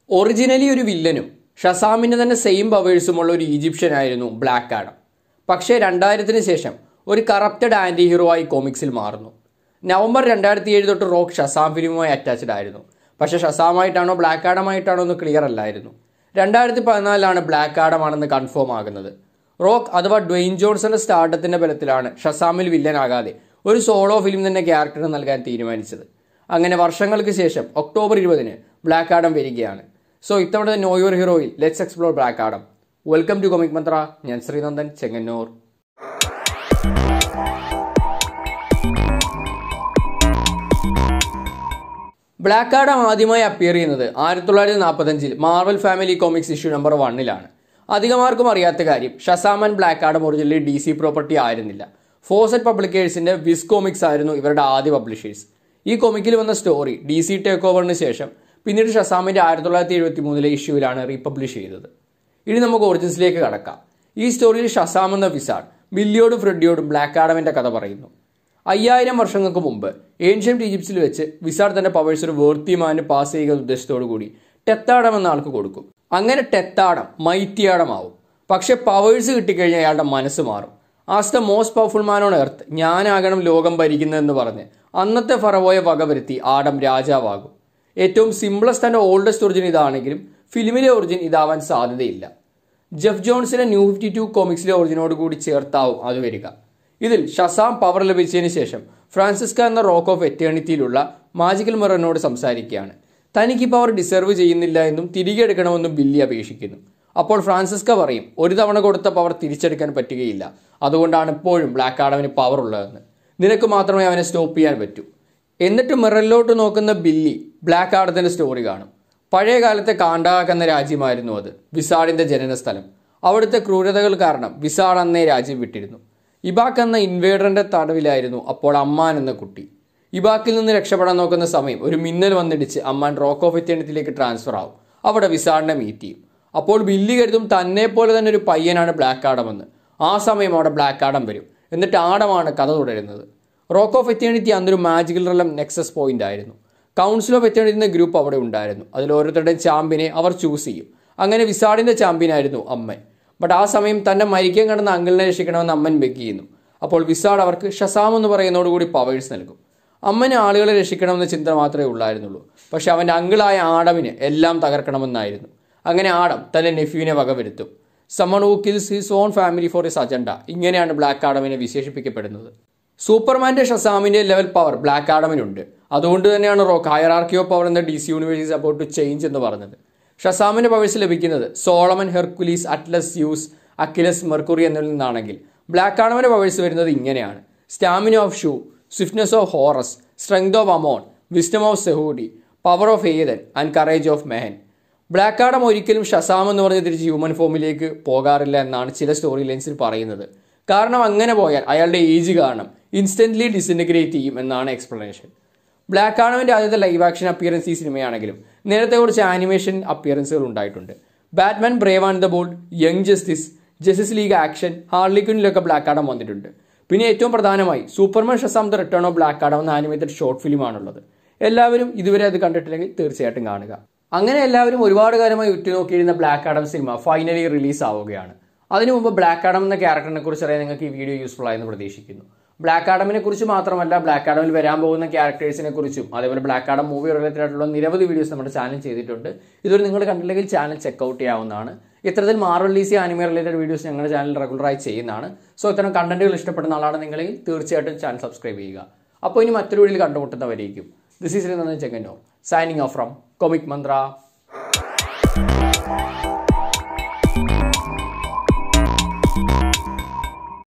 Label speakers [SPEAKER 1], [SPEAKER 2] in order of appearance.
[SPEAKER 1] originally ഒരു വില്ലനും ഷസാമിന്റെ തന്നെ same പവേഴ്സുമുള്ള ഒരു ഈജിപ്ഷ്യൻ ആയിരുന്നു ബ്ലാക്ക് ആഡം പക്ഷേ രണ്ടായിരത്തിന് ശേഷം ഒരു കറപ്റ്റഡ് ആന്റി ഹീറോ ആയി കോമിക്സിൽ മാറുന്നു നവംബർ രണ്ടായിരത്തി ഏഴ് തൊട്ട് റോക്ക് ഷസാം ഫിലിമുമായി അറ്റാച്ച്ഡ് ആയിരുന്നു പക്ഷേ ഷസാമായിട്ടാണോ ബ്ലാക്ക് ആഡമായിട്ടാണോ എന്ന് ക്ലിയർ അല്ലായിരുന്നു രണ്ടായിരത്തി പതിനാലിലാണ് ബ്ലാക്ക് ആഡം ആണെന്ന് കൺഫേം ആകുന്നത് റോക്ക് അഥവാ ഡ്വെയിൻ ജോൺസന്റെ സ്റ്റാർട്ടത്തിന്റെ ബലത്തിലാണ് ഷസാമിൽ വില്ലനാകാതെ ഒരു സോളോ ഫിലിം തന്നെ ക്യാരക്ടർ നൽകാൻ തീരുമാനിച്ചത് അങ്ങനെ വർഷങ്ങൾക്ക് ശേഷം ഒക്ടോബർ ഇരുപതിന് ബ്ലാക്ക് ആഡം വരികയാണ് സോ ഇത്തവണത്തെ നോ യുവർ ഹീറോയിൽ let's explore Black Adam welcome to comic Mantra ഞാൻ ശ്രീനന്ദൻ ചെങ്ങന്നൂർ ബ്ലാക്ക് ആഡം ആദ്യമായി അപ്പിയർ ചെയ്യുന്നത് ആയിരത്തി തൊള്ളായിരത്തി നാൽപ്പത്തഞ്ചിൽ Marvel family comics issue number വണ്ണിലാണ് അധികമാർക്കും അറിയാത്ത കാര്യം ഷസാമൻ Black Adam originally D C property ആയിരുന്നില്ല ഫോസറ്റ് പബ്ലിക്കേഴ്സിന്റെ വിസ് കോമിക്സ് ആയിരുന്നു ഇവരുടെ ആദ്യ പബ്ലിഷേഴ്സ് ഈ കൊമിക്കിൽ വന്ന സ്റ്റോറി ഡി സി ടേക്ക് ഓവറിന് ശേഷം പിന്നീട് ഷസാമിന്റെ ആയിരത്തി തൊള്ളായിരത്തി എഴുപത്തി മൂന്നിലെ ഇഷ്യൂവിലാണ് റീപബ്ലിഷ് ചെയ്തത് ഇനി നമുക്ക് ഒറിജിൻസിലേക്ക് കടക്കാം ഈ സ്റ്റോറിയിൽ ഷസാം എന്ന വിസാഡ് ബില്ലിയോടും ഫ്രെഡിയോടും ബ്ലാക്ക് ആഡമിന്റെ കഥ പറയുന്നു അയ്യായിരം വർഷങ്ങൾക്ക് മുമ്പ് ഏൻഷ്യന്റ് ഈജിപ്തിൽ വെച്ച് വിസാഡ് തന്റെ പവേഴ്സ് ഒരു വേർത്തിമാന് പാസ് ചെയ്യുക ഉദ്ദേശത്തോടു കൂടി ടെത്താടം എന്ന ആൾക്ക് കൊടുക്കും അങ്ങനെ ടെത്താടം മൈറ്റിയാടമാവും പക്ഷെ പവേഴ്സ് കിട്ടിക്കഴിഞ്ഞാൽ അയാളുടെ മനസ്സ് മാറും as the most powerful man on earth ഞാനാകണം ലോകം ഭരിക്കുന്നതെന്ന് പറഞ്ഞ് അന്നത്തെ ഫറവോയെ വകവരുത്തി ആടം രാജാവാകും ഏറ്റവും സിംപ്ലസ്റ്റ് ആൻഡ് ഓൾഡസ്റ്റ് ഒറിജിൻ ഇതാണെങ്കിലും ഫിലിമിലെ ഒറിജിൻ ഇതാവാൻ സാധ്യതയില്ല ജെഫ് ജോൺസിന്റെ ന്യൂ ഫിഫ്റ്റി ടു കോമിക്സിലെ ഒറിജിനോട് കൂടി ചേർത്താവും അത് വരിക ഇതിൽ ഷസാം പവർ ലഭിച്ചതിന് ശേഷം ഫ്രാൻസിസ്ക എന്ന റോക്ക് ഓഫ് എറ്റേണിറ്റിയിലുള്ള മാജിക്കൽ മിററിനോട് സംസാരിക്കുകയാണ് തനിക്ക് പവർ ഡിസർവ് ചെയ്യുന്നില്ല എന്നും തിരികെ എടുക്കണമെന്നും ബില്ലി അപേക്ഷിക്കുന്നു അപ്പോൾ ഫ്രാൻസിസ്ക പറയും ഒരു തവണ കൊടുത്ത പവർ തിരിച്ചെടുക്കാൻ പറ്റുകയില്ല അതുകൊണ്ടാണ് ഇപ്പോഴും ബ്ലാക്ക് ആഡമിന് പവർ ഉള്ളതെന്ന് നിനക്ക് മാത്രമേ അവനെ സ്റ്റോപ്പ് ചെയ്യാൻ പറ്റൂ എന്നിട്ട് മിറലിലോട്ട് നോക്കുന്ന ബില്ലി ബ്ലാക്ക് ആഡത്തിന്റെ സ്റ്റോറി കാണും പഴയ കാലത്തെ കാണ്ടാക് എന്ന രാജ്യമായിരുന്നു അത് വിസാഡിന്റെ ജനനസ്ഥലം അവിടുത്തെ ക്രൂരതകൾ കാരണം വിസാഡ് അന്നേ രാജ്യം വിട്ടിരുന്നു ഇബാക്ക് എന്ന ഇൻവേഡറിന്റെ തടവിലായിരുന്നു അപ്പോൾ അമ്മാൻ എന്ന കുട്ടി ഇബാക്കിൽ നിന്ന് രക്ഷപ്പെടാൻ നോക്കുന്ന സമയം ഒരു മിന്നൽ വന്നിടിച്ച് അമ്മാൻ റോക്ക് ഓഫ് എത്തേണത്തിലേക്ക് ട്രാൻസ്ഫർ ആവും അവിടെ വിസാഡിനെ മീറ്റ് ചെയ്യും അപ്പോൾ ബില്ലി കരുതും തന്നെ പോലെ തന്നെ ഒരു പയ്യനാണ് ബ്ലാക്ക് ആഡമെന്ന് ആ സമയം അവിടെ ബ്ലാക്ക് ആഡം വരും എന്നിട്ട് ആഡമാണ് കഥ തുടരുന്നത് റോക്ക് ഓഫ് എത്തേണിറ്റി അന്നൊരു മാജിക്കൽ റലം നെക്സസ് പോയിന്റ് ആയിരുന്നു കൗൺസിൽ ഓഫ് എത്തേണിറ്റി എന്ന ഗ്രൂപ്പ് അവിടെ ഉണ്ടായിരുന്നു അതിൽ ഓരോരുത്തരുടെയും ചാമ്പ്യനെ അവർ ചൂസ് ചെയ്യും അങ്ങനെ വിസാഡിന്റെ ചാമ്പ്യനായിരുന്നു അമ്മൻ ബട്ട് ആ സമയം തന്റെ മരിക്കാൻ കിടന്ന അങ്കിളിനെ രക്ഷിക്കണമെന്ന് അമ്മൻ ബെഗ് ചെയ്യുന്നു അപ്പോൾ വിസാഡ് അവർക്ക് ഷസാം എന്ന് പറയുന്നതോടുകൂടി പവേഴ്സ് നൽകും അമ്മന് ആളുകളെ രക്ഷിക്കണമെന്ന ചിന്ത മാത്രമേ ഉള്ളായിരുന്നുള്ളൂ പക്ഷെ അവന്റെ അങ്കിളായ ആടമിന് എല്ലാം തകർക്കണമെന്നായിരുന്നു അങ്ങനെ ആടം തന്റെ നെഫ്യൂവിനെ വകവരുത്തും someone who kills his own family for his agenda ഇങ്ങനെയാണ് ബ്ലാക്ക് ആഡമിനെ വിശേഷിപ്പിക്കപ്പെടുന്നത് സൂപ്പർമാന്റെ ഷസാമിന്റെ ലെവൽ പവർ ബ്ലാക്ക് ആഡമിനുണ്ട് അതുകൊണ്ട് തന്നെയാണ് റോക്ക് ഹയറാർക്കി ഓഫ് പവർ എന്ന D C universe about to change എന്ന് പറഞ്ഞത് ഷസാമിന്റെ പവേഴ്സ് ലഭിക്കുന്നത് Solomon Hercules Atlas Zeus Achilles Mercury എന്നിൽ നിന്നാണെങ്കിൽ ബ്ലാക്ക് ആഡമിന്റെ പവേഴ്സ് വരുന്നത് ഇങ്ങനെയാണ് stamina of Shu swiftness of Horus strength of Amon wisdom of Zehuti power of Ethan and courage of Mehen Black Adam ഒരിക്കലും ഷസാം എന്ന് പറഞ്ഞ് തിരിച്ച് ഹ്യൂമൻ ഫോമിലേക്ക് പോകാറില്ല എന്നാണ് ചില സ്റ്റോറി ലൈൻസിൽ പറയുന്നത് കാരണം അങ്ങനെ പോയാൽ അയാളുടെ ഏജ് കാരണം ഇൻസ്റ്റന്റ്ലി ഡിസിൻറ്റഗ്രേറ്റ് ചെയ്യും എന്നാണ് എക്സ്പ്ലനേഷൻ ബ്ലാക്ക് ആഡമിന്റെ ആദ്യത്തെ ലൈവ് ആക്ഷൻ അപ്പിയറൻസ് ഈ സിനിമയാണെങ്കിലും നേരത്തെ കുറച്ച് ആനിമേഷൻ അപ്പിയറൻസുകൾ ഉണ്ടായിട്ടുണ്ട് Batman brave and the bold young justice justice league action ഹാർലിക്വിനിലൊക്കെ ബ്ലാക്ക് ആഡം വന്നിട്ടുണ്ട് പിന്നെ ഏറ്റവും പ്രധാനമായി Superman Shazam the return of Black Adam എന്ന ആനിമേറ്റഡ് ഷോർട്ട് ഫിലിമാണുള്ളത് എല്ലാവരും ഇതുവരെ അത് കണ്ടിട്ടില്ലെങ്കിൽ തീർച്ചയായിട്ടും കാണുക അങ്ങനെ എല്ലാവരും ഒരുപാട് കാലമായി ഉറ്റുനോക്കിയിരുന്ന Black Adam cinema finally release ആവുകയാണ് അതിനു മുമ്പ് ബ്ലാക്ക് ആഡം എന്ന ക്യാരക്ടറിനെ കുറിച്ച് അറിയാൻ നിങ്ങൾക്ക് ഈ വീഡിയോ യൂസ്ഫുൾ ആയെന്ന് പ്രതീക്ഷിക്കുന്നു ബ്ലാക്ക് ആഡമിനെ കുറിച്ച് മാത്രമല്ല ബ്ലാക്ക് ആഡമിൽ വരാൻ പോകുന്ന ക്യാരക്ടേഴ്സിനെ കുറിച്ചും അതേപോലെ ബ്ലാക്ക് ആഡം മൂവി റിലേറ്റഡ് ആയിട്ടുള്ള നിരവധി വീഡിയോസ് നമ്മുടെ ചാനൽ ചെയ്തിട്ടുണ്ട് ഇതുവരെ നിങ്ങൾ കണ്ടില്ലെങ്കിൽ ചാനൽ ചെക്കൗട്ട് ചെയ്യാവുന്നതാണ് ഇത്തരത്തിൽ മാർവൽ ലീസി ആനിമേ റിലേറ്റഡ് വീഡിയോസ് ഞങ്ങളുടെ ചാനൽ റെഗുലറായി ചെയ്യുന്നതാണ് സോ ഇത്തരം കണ്ടന്റുകൾ ഇഷ്ടപ്പെടുന്ന ആളാണ് നിങ്ങളെങ്കിൽ തീർച്ചയായിട്ടും ചാനൽ സബ്സ്ക്രൈബ് ചെയ്യുക അപ്പോൾ ഇനി മറ്റൊരു വീഡിയോയിൽ കണ്ടുമുട്ടുന്നവരേക്കും this is Chengannur signing off from comic Mantra